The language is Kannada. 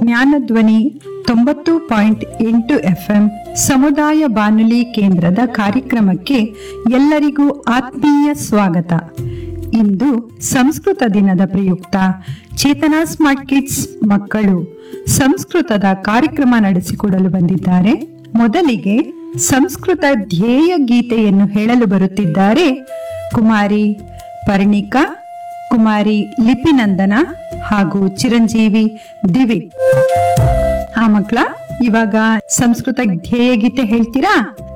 ಜ್ಞಾನಧ್ವನಿ ತೊಂಬತ್ತು ಪಾಯಿಂಟ್ ಎಂಟು ಎಫ್ಎಂ ಸಮುದಾಯ ಬಾನುಲಿ ಕೇಂದ್ರದ ಕಾರ್ಯಕ್ರಮಕ್ಕೆ ಎಲ್ಲರಿಗೂ ಆತ್ಮೀಯ ಸ್ವಾಗತ ಇಂದು ಸಂಸ್ಕೃತ ದಿನದ ಪ್ರಯುಕ್ತ ಚೇತನಾ ಸ್ಮಾರ್ಟ್ ಕಿಡ್ಸ್ ಮಕ್ಕಳು ಸಂಸ್ಕೃತದ ಕಾರ್ಯಕ್ರಮ ನಡೆಸಿಕೊಡಲು ಬಂದಿದ್ದಾರೆ ಮೊದಲಿಗೆ ಸಂಸ್ಕೃತ ಧ್ಯೇಯ ಗೀತೆಯನ್ನು ಹೇಳಲು ಬರುತ್ತಿದ್ದಾರೆ ಕುಮಾರಿ ಪರಿಣಿಕಾ ಕುಮಾರಿ ಲಿಪಿನಂದನ ಹಾಗೂ ಚಿರಂಜೀವಿ ದಿವಿ ಆ ಮಕ್ಕಳ ಇವಾಗ ಸಂಸ್ಕೃತ ಧ್ಯೇಯ ಗೀತೆ ಹೇಳ್ತೀರಾ